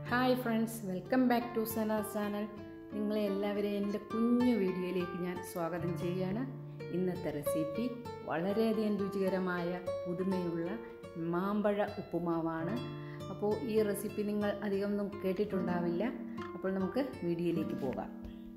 hi friends welcome back to Sana channel നിങ്ങളെ എല്ലാവരെയും എൻ്റെ കുഞ്ഞു വീഡിയോയിലേക്ക് ഞാൻ സ്വാഗതം ചെയ്യുകയാണ് ഇന്നത്തെ റെസിപ്പി വളരെയധികം രുചികരമായ പുതുമയുള്ള മാമ്പഴ ഉപ്പുമാവാണ് അപ്പോൾ ഈ റെസിപ്പി നിങ്ങൾ അധികമൊന്നും കേട്ടിട്ടുണ്ടാവില്ല അപ്പോൾ നമുക്ക് വീഡിയോയിലേക്ക് പോകാം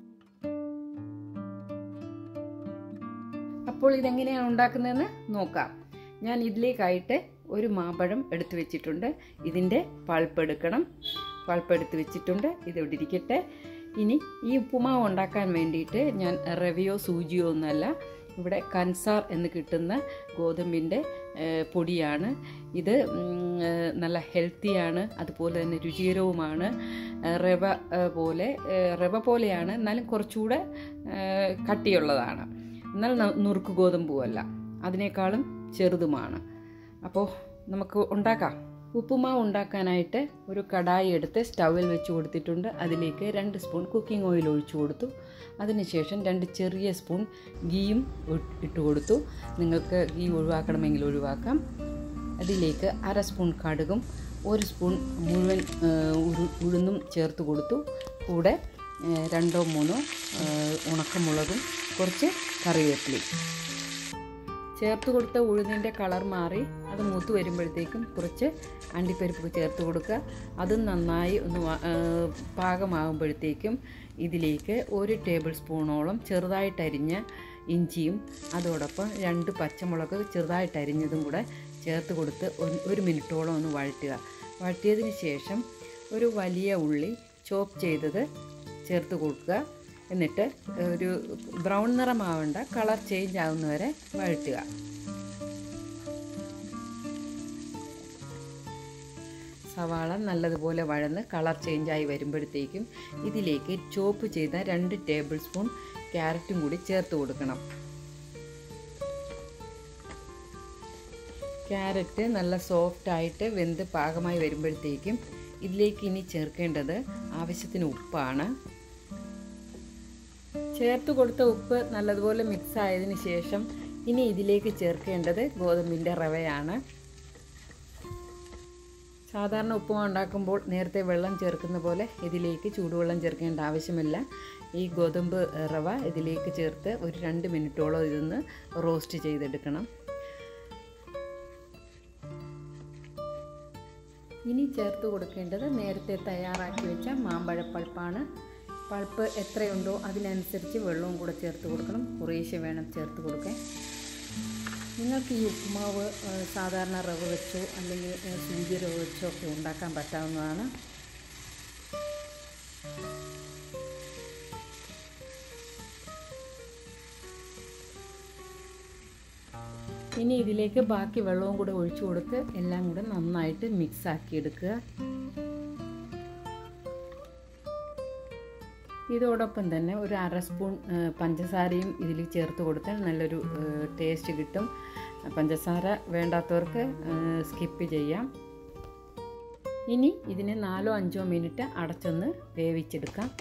അപ്പോൾ ഇതെങ്ങനെയാണ് ഉണ്ടാക്കുന്നതെന്ന് നോക്കാം ഞാൻ ഇതിലേക്കായിട്ട് ഒരു മാമ്പഴം എടുത്തു വെച്ചിട്ടുണ്ട് ഇതിൻ്റെ പൾപ്പ് എടുക്കണം പൾപ്പ് എടുത്ത് വെച്ചിട്ടുണ്ട് ഇതിവിടെ ഇരിക്കട്ടെ ഇനി ഈ ഉപ്പുമാവ് ഉണ്ടാക്കാൻ വേണ്ടിയിട്ട് ഞാൻ റവയോ സൂചിയോ ഒന്നുമല്ല ഇവിടെ കൻസാർ എന്ന് കിട്ടുന്ന ഗോതമ്പിൻ്റെ പൊടിയാണ് ഇത് നല്ല ഹെൽത്തിയാണ് അതുപോലെ തന്നെ രുചികരവുമാണ് റവ പോലെ റവ പോലെയാണ് എന്നാലും കുറച്ചുകൂടെ കട്ടിയുള്ളതാണ് എന്നാൽ നുറുക്ക് ഗോതമ്പുമല്ല അതിനേക്കാളും ചെറുതുമാണ് അപ്പോൾ നമുക്ക് ഉണ്ടാക്കാം ഉപ്പുമാവ് ഉണ്ടാക്കാനായിട്ട് ഒരു കടായി എടുത്ത് സ്റ്റൗവിൽ വെച്ച് കൊടുത്തിട്ടുണ്ട് അതിലേക്ക് രണ്ട് സ്പൂൺ കുക്കിംഗ് ഓയിൽ ഒഴിച്ചു കൊടുത്തു അതിനുശേഷം രണ്ട് ചെറിയ സ്പൂൺ ഗീയും ഇട്ട് കൊടുത്തു നിങ്ങൾക്ക് ഗീ ഒഴിവാക്കണമെങ്കിൽ ഒഴിവാക്കാം അതിലേക്ക് അര സ്പൂൺ കടുകും ഒരു സ്പൂൺ മുഴുവൻ ഉഴുന്നും ചേർത്ത് കൊടുത്തു കൂടെ രണ്ടോ മൂന്നോ ഉണക്കമുളകും കുറച്ച് കറിവേപ്പിലയും ചേർത്ത് കൊടുത്ത ഉഴുന്നിൻ്റെ കളർ മാറി അത് മൂത്ത് വരുമ്പോഴത്തേക്കും കുറച്ച് അണ്ടിപ്പരിപ്പ് ചേർത്ത് കൊടുക്കുക അതും നന്നായി ഒന്ന് പാകമാകുമ്പോഴത്തേക്കും ഇതിലേക്ക് ഒരു ടേബിൾ സ്പൂണോളം ചെറുതായിട്ടരിഞ്ഞ ഇഞ്ചിയും അതോടൊപ്പം രണ്ട് പച്ചമുളക് ചെറുതായിട്ടരിഞ്ഞതും കൂടെ ചേർത്ത് കൊടുത്ത് ഒരു മിനിറ്റോളം ഒന്ന് വഴറ്റുക വഴറ്റിയതിന് ശേഷം ഒരു വലിയ ഉള്ളി ചോപ്പ് ചെയ്തത് ചേർത്ത് കൊടുക്കുക എന്നിട്ട് ഒരു ബ്രൗൺ നിറമാവേണ്ട കളർ ചേഞ്ച് ആകുന്നവരെ വഴറ്റുക സവാള നല്ലതുപോലെ വഴന്ന് കളർ ചേഞ്ചായി വരുമ്പോഴത്തേക്കും ഇതിലേക്ക് ചോപ്പ് ചെയ്ത രണ്ട് ടേബിൾ സ്പൂൺ ക്യാരറ്റും കൂടി ചേർത്ത് കൊടുക്കണം ക്യാരറ്റ് നല്ല സോഫ്റ്റായിട്ട് വെന്ത് പാകമായി വരുമ്പോഴത്തേക്കും ഇതിലേക്ക് ഇനി ചേർക്കേണ്ടത് ആവശ്യത്തിന് ഉപ്പാണ് ചേർത്ത് കൊടുത്ത ഉപ്പ് നല്ലതുപോലെ മിക്സ് ആയതിനു ശേഷം ഇനി ഇതിലേക്ക് ചേർക്കേണ്ടത് ഗോതമ്പിൻ്റെ റവയാണ് സാധാരണ ഉപ്പുമാവ് ഉണ്ടാക്കുമ്പോൾ നേരത്തെ വെള്ളം ചേർക്കുന്ന പോലെ ഇതിലേക്ക് ചൂടുവെള്ളം ചേർക്കേണ്ട ആവശ്യമില്ല ഈ ഗോതമ്പ് റവ ഇതിലേക്ക് ചേർത്ത് ഒരു രണ്ട് മിനിറ്റോളം ഇതൊന്ന് റോസ്റ്റ് ചെയ്തെടുക്കണം ഇനി ചേർത്ത് കൊടുക്കേണ്ടത് നേരത്തെ തയ്യാറാക്കി വെച്ച മാമ്പഴപ്പൾപ്പാണ് പൾപ്പ് എത്രയുണ്ടോ അതിനനുസരിച്ച് വെള്ളവും കൂടെ ചേർത്ത് കൊടുക്കണം കുറേശ്ശെ വേണം ചേർത്ത് കൊടുക്കാൻ നിങ്ങൾക്ക് ഈ ഉപ്പുമാവ് സാധാരണ റവ വെച്ചോ അല്ലെങ്കിൽ സൂചി റവ വെച്ചോ ഒക്കെ ഉണ്ടാക്കാൻ പറ്റാവുന്നതാണ് ഇനി ഇതിലേക്ക് ബാക്കി വെള്ളവും കൂടെ ഒഴിച്ചു കൊടുത്ത് എല്ലാം കൂടെ നന്നായിട്ട് മിക്സ് ആക്കി എടുക്കുക ഇതോടൊപ്പം തന്നെ ഒരു അര സ്പൂൺ പഞ്ചസാരയും ഇതിൽ ചേർത്ത് കൊടുത്താൽ നല്ലൊരു ടേസ്റ്റ് കിട്ടും പഞ്ചസാര വേണ്ടാത്തവർക്ക് സ്കിപ്പ് ചെയ്യാം ഇനി ഇതിനെ നാലോ അഞ്ചോ മിനിറ്റ് അടച്ചൊന്ന് വേവിച്ചെടുക്കാം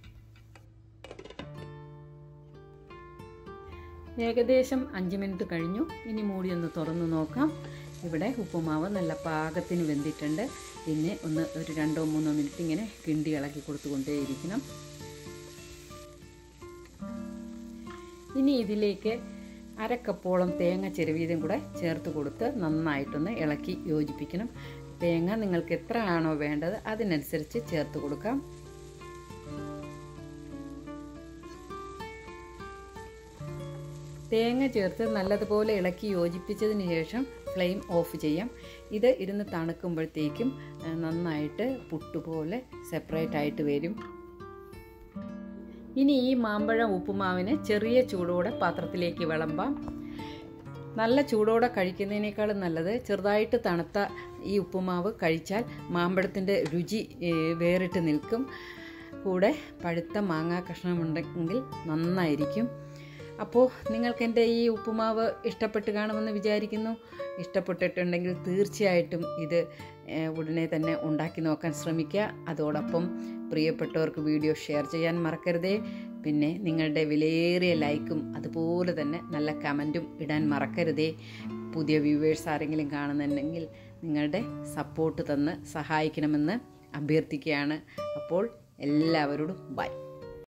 ഏകദേശം അഞ്ച് മിനിറ്റ് കഴിഞ്ഞു ഇനി മൂടി ഒന്ന് തുറന്ന് നോക്കാം ഇവിടെ ഉപ്പുമാവ് നല്ല പാകത്തിന് വെന്തിട്ടുണ്ട് പിന്നെ ഒന്ന് ഒരു രണ്ടോ മൂന്നോ മിനിറ്റ് ഇങ്ങനെ കിണ്ടി ഇളക്കി കൊടുത്തുകൊണ്ടേയിരിക്കണം ഇനി ഇതിലേക്ക് അരക്കപ്പോളം തേങ്ങ ചെരുവീതും കൂടെ ചേർത്ത് കൊടുത്ത് നന്നായിട്ടൊന്ന് ഇളക്കി യോജിപ്പിക്കണം തേങ്ങ നിങ്ങൾക്ക് എത്ര ആണോ വേണ്ടത് അതിനനുസരിച്ച് ചേർത്ത് കൊടുക്കാം തേങ്ങ ചേർത്ത് നല്ലതുപോലെ ഇളക്കി യോജിപ്പിച്ചതിന് ശേഷം ഫ്ലെയിം ഓഫ് ചെയ്യാം ഇത് ഇരുന്ന് തണുക്കുമ്പോഴത്തേക്കും നന്നായിട്ട് പുട്ടുപോലെ സെപ്പറേറ്റ് ആയിട്ട് വരും ഇനി ഈ മാമ്പഴം ഉപ്പുമാവിന് ചെറിയ ചൂടോടെ പാത്രത്തിലേക്ക് വിളമ്പാം നല്ല ചൂടോടെ കഴിക്കുന്നതിനേക്കാളും നല്ലത് ചെറുതായിട്ട് തണുത്ത ഈ ഉപ്പുമാവ് കഴിച്ചാൽ മാമ്പഴത്തിൻ്റെ രുചി വേറിട്ട് നിൽക്കും കൂടെ പഴുത്ത മാങ്ങാ കഷ്ണമുണ്ടെങ്കിൽ നന്നായിരിക്കും അപ്പോൾ നിങ്ങൾക്ക് എൻ്റെ ഈ ഉപ്പുമാവ് ഇഷ്ടപ്പെട്ട് കാണുമെന്ന് വിചാരിക്കുന്നു ഇഷ്ടപ്പെട്ടിട്ടുണ്ടെങ്കിൽ തീർച്ചയായിട്ടും ഇത് ഉടനെ തന്നെ ഉണ്ടാക്കി നോക്കാൻ ശ്രമിക്കുക അതോടൊപ്പം പ്രിയപ്പെട്ടവർക്ക് വീഡിയോ ഷെയർ ചെയ്യാൻ മറക്കരുതേ പിന്നെ നിങ്ങളുടെ വിലയേറിയ ലൈക്കും അതുപോലെ തന്നെ നല്ല കമൻറ്റും ഇടാൻ മറക്കരുതേ പുതിയ വ്യൂവേഴ്സ് ആരെങ്കിലും കാണുന്നുണ്ടെങ്കിൽ നിങ്ങളുടെ സപ്പോർട്ട് തന്ന് സഹായിക്കണമെന്ന് അഭ്യർത്ഥിക്കുകയാണ് അപ്പോൾ എല്ലാവരോടും ബൈ